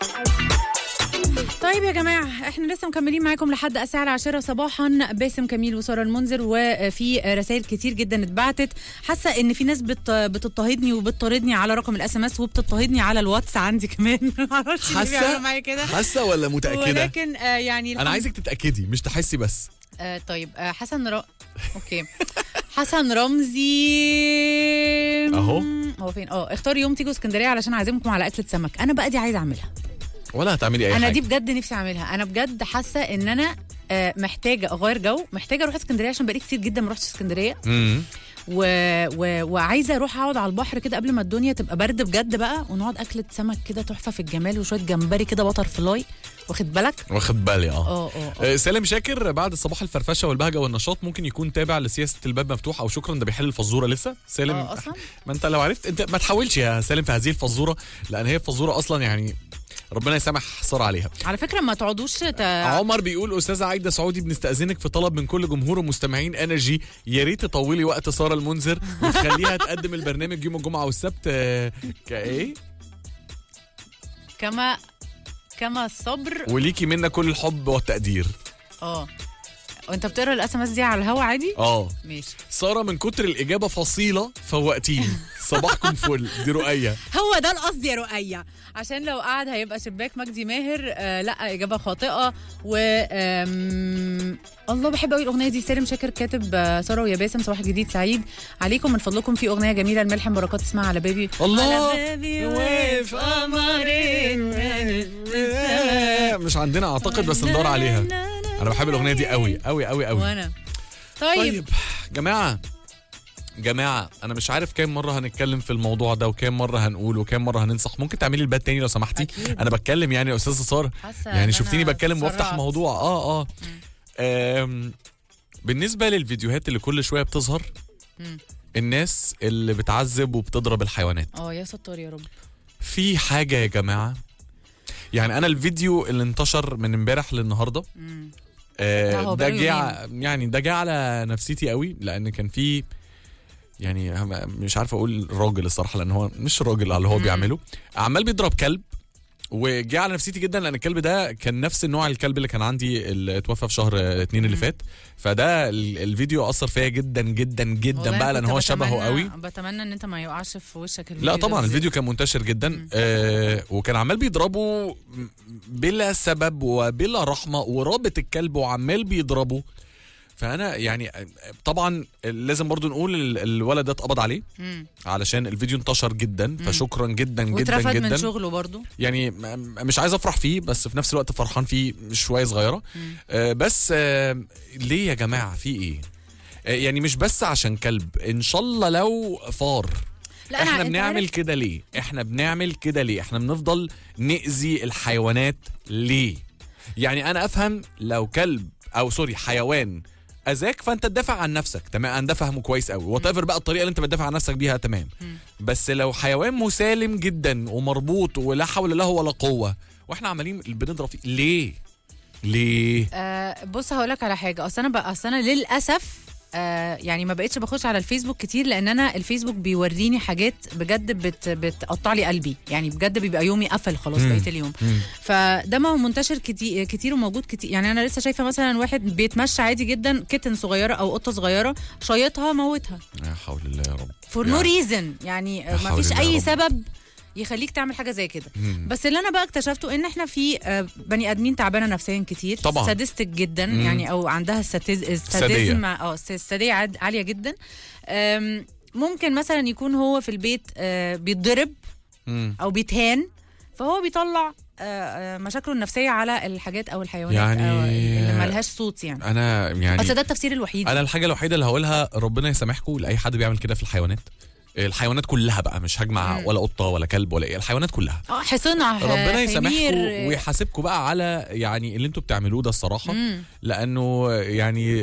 طيب يا جماعة احنا لسه مكملين معاكم لحد الساعة العاشرة صباحا باسم كميل وسارة المنذر وفي رسائل كتير جدا اتبعتت حاسة ان في ناس بت بتضطهدني وبتطاردني على رقم الاس ام اس وبتضطهدني على الواتس عندي كمان معرفش ليه حاسة؟ بيعملوا معايا كده حاسه ولا متاكده ولكن آه يعني انا الحمد- عايزك تتاكدي مش تحسي بس آه طيب آه حسن ر... اوكي حسن رمزي أهو. هو فين اه اختار يوم تيجوا اسكندريه علشان اعزمكم على اكله سمك انا بقى دي عايزه اعملها ولا هتعملي اي انا حاجه دي بجد نفسي اعملها انا بجد حاسه ان انا آه، محتاجه اغير جو محتاجه اروح اسكندريه عشان بقالي كتير جدا ما رحتش اسكندريه مم. و... و... وعايزه اروح اقعد على البحر كده قبل ما الدنيا تبقى برد بجد بقى ونقعد اكله سمك كده تحفه في الجمال وشويه جمبري كده بتر فلاي واخد بالك واخد بالي اه اه اه آه. آه، سالم شاكر بعد الصباح الفرفشه والبهجه والنشاط ممكن يكون تابع لسياسه الباب مفتوح او شكرا ده بيحل الفزوره لسه سالم اه اصلا ما انت لو عرفت انت ما تحاولش يا سالم في هذه الفزوره لان هي الفزوره اصلا يعني ربنا يسامح ساره عليها على فكره ما تقعدوش ت... عمر بيقول استاذه عايده سعودي بنستاذنك في طلب من كل جمهور ومستمعين انرجي يا ريت تطولي وقت ساره المنذر وتخليها تقدم البرنامج يوم الجمعه والسبت آه، كايه كما كما الصبر وليكي منا كل الحب والتقدير اه وانت بتقرا الاس ام اس دي على الهوا عادي اه ماشي ساره من كتر الاجابه فصيله فوقتيني صباحكم فل دي رؤيه هو ده القصد يا رؤية عشان لو قعد هيبقى شباك مجدي ماهر آه لا اجابه خاطئه و آم، الله بحب قوي الاغنيه دي سالم شاكر كاتب آه، ساره ويا باسم صباح جديد سعيد عليكم من فضلكم في اغنيه جميله الملحم بركات اسمها على بابي الله على بابي وقف قمرين مش عندنا اعتقد بس ندور عليها انا بحب الاغنيه دي قوي قوي قوي قوي وانا طيب, طيب جماعه جماعه انا مش عارف كام مره هنتكلم في الموضوع ده وكام مره هنقول وكام مره هننصح ممكن تعملي الباد تاني لو سمحتي أكيد. انا بتكلم يعني يا استاذه ساره حاسة إن يعني شفتيني أنا بتكلم وافتح اتسرعت. موضوع اه اه آم، بالنسبه للفيديوهات اللي كل شويه بتظهر مم. الناس اللي بتعذب وبتضرب الحيوانات اه يا ستار يا رب في حاجه يا جماعه يعني انا الفيديو اللي انتشر من امبارح للنهارده مم. لا، آه هو ده بقاله جه ع- يعني ده جه على نفسيتي قوي لان كان في يعني هم- مش عارف اقول راجل الصراحه لان هو مش راجل على اللي هو مم. بيعمله عمال بيضرب كلب وجه على نفسيتي جدا لان الكلب ده كان نفس النوع الكلب اللي كان عندي اللي اتوفى في شهر اتنين اللي مم. فات فده ال- الفيديو اثر فيا جدا جدا جدا والله بقى لان كنت هو شبهه بتمنى- قوي بتمنى ان انت ما يوقعش في وشك الفيديو لا ده طبعا بالذات. الفيديو كان منتشر جدا آه وكان عمال بيضربه بلا سبب وبلا رحمه ورابط الكلب وعمال بيضربه فانا يعني آه، طبعا لازم برضو نقول ال- الولد ده اتقبض عليه مم. علشان الفيديو انتشر جدا فشكرا جدا جدا واترفد من جدا شغله برضو يعني م- مش عايز افرح فيه بس في نفس الوقت فرحان فيه شويه صغيره آه بس آه ليه يا جماعه في ايه آه يعني مش بس عشان كلب ان شاء الله لو فار لا أنا- احنا أنت بنعمل عارف- كده ليه احنا بنعمل كده ليه احنا بنفضل نأذي الحيوانات ليه يعني انا افهم لو كلب او سوري حيوان اذاك فانت تدافع عن نفسك تمام انا ده فاهمه كويس قوي وات بقى الطريقه اللي انت بتدافع عن نفسك بيها تمام بس لو حيوان مسالم جدا ومربوط ولا حول له ولا قوه واحنا عمالين بنضرب فيه ليه ليه آه بص هقول لك على حاجه اصل انا بقى اصل انا للاسف آه يعني ما بقتش بخش على الفيسبوك كتير لان انا الفيسبوك بيوريني حاجات بجد بت بتقطع لي قلبي يعني بجد بيبقى يومي قفل خلاص مم. بقيت اليوم مم. فده ما هو منتشر كتير كتير وموجود كتير يعني انا لسه شايفه مثلا واحد بيتمشى عادي جدا كتن صغيره او قطه صغيره شايطها موتها يا حول الله يا رب فور نو يعني- ريزن يعني يا ما حول فيش الله يا اي رب. سبب يخليك تعمل حاجه زي كده مم. بس اللي انا بقى اكتشفته ان احنا في آه، بني ادمين تعبانه نفسيا كتير طبعاً. سادستك جدا مم. يعني او عندها الساتيز الساديزم اه الس- الساديه عاد- عاليه جدا آم، ممكن مثلا يكون هو في البيت آه، بيتضرب مم. او بيتهان فهو بيطلع آه، آه، مشاكله النفسيه على الحاجات او الحيوانات يعني- أو اللي ملهاش صوت يعني انا يعني بس ده التفسير الوحيد انا الحاجه الوحيده اللي هقولها ربنا يسامحكم لاي حد بيعمل كده في الحيوانات الحيوانات كلها بقى مش هجمع ولا قطه ولا كلب ولا ايه الحيوانات كلها اه حصنها ربنا يسامحكم حمير ويحاسبكم بقى على يعني اللي انتوا بتعملوه ده الصراحه مم. لانه يعني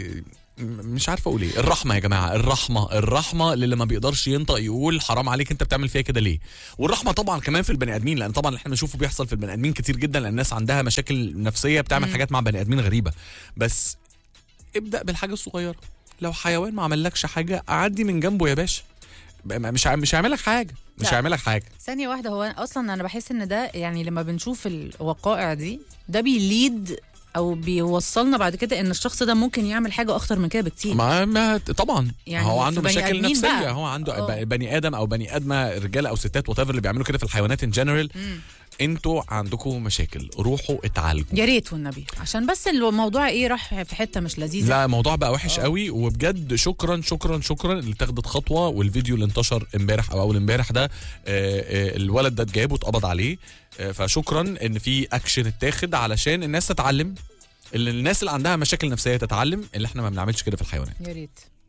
مش عارفه اقول ايه الرحمه يا جماعه الرحمه الرحمه للي ما بيقدرش ينطق يقول حرام عليك انت بتعمل فيا كده ليه والرحمه طبعا كمان في البني ادمين لان طبعا اللي احنا بنشوفه بيحصل في البني ادمين كتير جدا لان الناس عندها مشاكل نفسيه بتعمل حاجات مع بني ادمين غريبه بس ابدا بالحاجه الصغيره لو حيوان ما عملكش حاجه اعدي من جنبه يا باشا مش ع- مش هيعمل لك حاجه مش لا. هيعمل لك حاجه ثانية واحدة هو أصلا أنا بحس إن ده يعني لما بنشوف الوقائع دي ده بيليد أو بيوصلنا بعد كده إن الشخص ده ممكن يعمل حاجة أخطر من كده بكتير ما, ما طبعا يعني هو في عنده بني مشاكل آدمين نفسيه بقى. هو عنده آه. ب- بني ادم او بني ادمه رجاله او ستات وات اللي بيعملوا كده في الحيوانات ان جنرال مم. انتوا عندكم مشاكل روحوا اتعالجوا يا ريت والنبي عشان بس الموضوع إيه راح في حتة مش لذيذة لا الموضوع بقى وحش آه. قوي وبجد شكرا شكرا شكرا اللي اتخذت خطوه والفيديو اللي انتشر امبارح او اول امبارح ده آه، آه، الولد ده اتجاب واتقبض عليه آه، فشكرا ان في اكشن اتاخد علشان الناس تتعلم اللي الناس اللي عندها مشاكل نفسيه تتعلم اللي احنا ما بنعملش كده في الحيوانات يا ريت